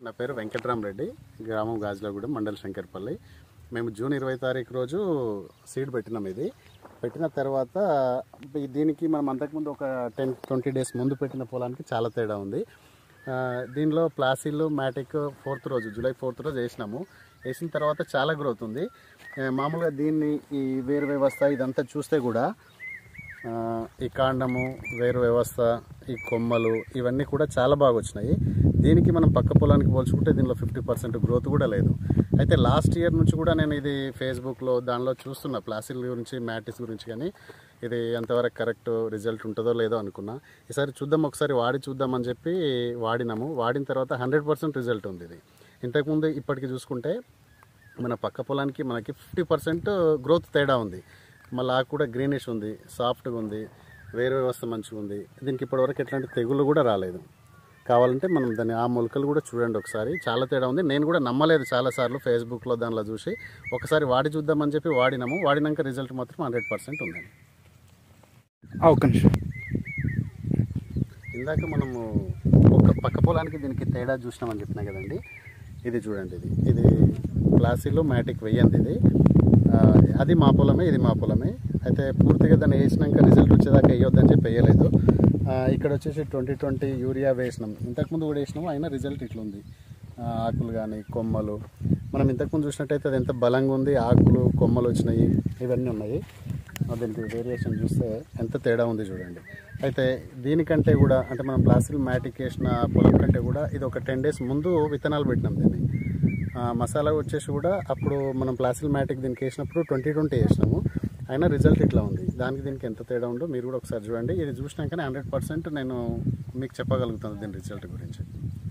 నా పేరు వెంకట్రామరెడ్డి గ్రామం గాజులగూడెం మండల శంకర్పల్లి మేము జూన్ ఇరవై తారీఖు రోజు సీడ్ పెట్టినాం ఇది పెట్టిన తర్వాత ఈ దీనికి మనం అంతకుముందు ఒక టెన్ ట్వంటీ డేస్ ముందు పెట్టిన పొలానికి చాలా తేడా ఉంది ఆ, దీనిలో ప్లాసిల్ మ్యాటిక్ ఫోర్త్ రోజు జూలై ఫోర్త్ రోజు వేసినాము వేసిన తర్వాత చాలా గ్రోత్ ఉంది ఆ, మామూలుగా దీన్ని ఈ వేరు వ్యవస్థ ఇదంతా చూస్తే కూడా ఆ, ఈ కాండము వేరు వ్యవస్థ ఈ కొమ్మలు ఇవన్నీ కూడా చాలా బాగా వచ్చినాయి దీనికి మనం పక్క పొలానికి పోల్చుకుంటే దీనిలో ఫిఫ్టీ పర్సెంట్ గ్రోత్ కూడా లేదు అయితే లాస్ట్ ఇయర్ నుంచి కూడా నేను ఇది ఫేస్బుక్లో దానిలో చూస్తున్నా ప్లాసిల్ గురించి మ్యాటిస్ గురించి కానీ ఇది ఎంతవరకు కరెక్ట్ రిజల్ట్ ఉంటుందో లేదో అనుకున్నా ఈసారి చూద్దాం ఒకసారి వాడి చూద్దామని చెప్పి వాడినాము వాడిన తర్వాత హండ్రెడ్ పర్సెంట్ రిజల్ట్ ఉంది ఇది ఇంతకుముందు ఇప్పటికి చూసుకుంటే మన పక్క పొలానికి మనకి ఫిఫ్టీ పర్సెంట్ గ్రోత్ తేడా ఉంది మళ్ళీ ఆకు కూడా గ్రీనిష్ ఉంది సాఫ్ట్గా ఉంది వేరే వ్యవస్థ మంచిగా ఉంది దీనికి ఇప్పటివరకు ఎట్లాంటి తెగుళ్ళు కూడా రాలేదు కావాలంటే మనం దాని ఆ మొలకలు కూడా చూడండి ఒకసారి చాలా తేడా ఉంది నేను కూడా నమ్మలేదు చాలాసార్లు ఫేస్బుక్లో దానిలో చూసి ఒకసారి వాడి చూద్దామని చెప్పి వాడినాము వాడినాక రిజల్ట్ మాత్రం హండ్రెడ్ పర్సెంట్ ఉంది ఆ, ఒక్క నిమిషం ఇందాక మనము ఒక పక్క పొలానికి దీనికి తేడా చూసినామని చెప్పినా కదండి ఇది చూడండి ఇది ఇది క్లాసీలో మ్యాటిక్ వెయ్యంది ఇది ఆ, అది మా పొలమే ఇది మా పొలమే అయితే పూర్తిగా దాన్ని వేసినాక రిజల్ట్ వచ్చేదాకా వేయొద్దని చెప్పి వేయలేదు ఆ, ఇక్కడ వచ్చేసి ట్వంటీ ట్వంటీ యూరియా వేసినాం ఇంతకుముందు కూడా వేసినాము అయినా రిజల్ట్ ఇట్లుంది ఆ, ఆకులు కానీ కొమ్మలు మనం ఇంతకుముందు చూసినట్టయితే అది ఎంత బలంగా ఉంది ఆకులు కొమ్మలు వచ్చినాయి ఇవన్నీ ఉన్నాయి ఆ, దీనికి వేరియేషన్ చూస్తే ఎంత తేడా ఉంది చూడండి అయితే దీనికంటే కూడా అంటే మనం ప్లాస్టిక్ మ్యాటిక్ వేసిన పొలం కంటే కూడా ఇది ఒక టెన్ డేస్ ముందు విత్తనాలు పెట్టినాం దీన్ని ఆ, మసాలా వచ్చేసి కూడా అప్పుడు మనం ప్లాస్టిక్ మ్యాటిక్ దీనికి వేసినప్పుడు ట్వంటీ ట్వంటీ వేసినాము అయినా రిజల్ట్ ఇట్లా ఉంది దానికి దీనికి ఎంత తేడా ఉందో మీరు కూడా ఒకసారి చూడండి ఇది చూసినాకనే హండ్రెడ్ పర్సెంట్ నేను మీకు చెప్పగలుగుతాను దీని రిజల్ట్ గురించి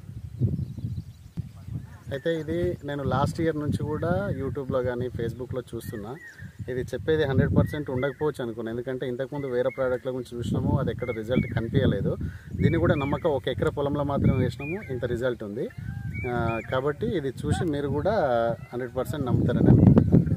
అయితే ఇది నేను లాస్ట్ ఇయర్ నుంచి కూడా యూట్యూబ్లో కానీ ఫేస్బుక్లో చూస్తున్నా ఇది చెప్పేది హండ్రెడ్ పర్సెంట్ ఉండకపోవచ్చు అనుకున్నాను ఎందుకంటే ఇంతకుముందు వేరే ప్రోడక్ట్ల గురించి చూసినాము అది ఎక్కడ రిజల్ట్ కనిపించలేదు దీన్ని కూడా నమ్మకం ఒక ఎకర పొలంలో మాత్రం వేసినాము ఇంత రిజల్ట్ ఉంది ఆ, కాబట్టి ఇది చూసి మీరు కూడా హండ్రెడ్ పర్సెంట్ నమ్ముతారని అనుకుంటున్నాను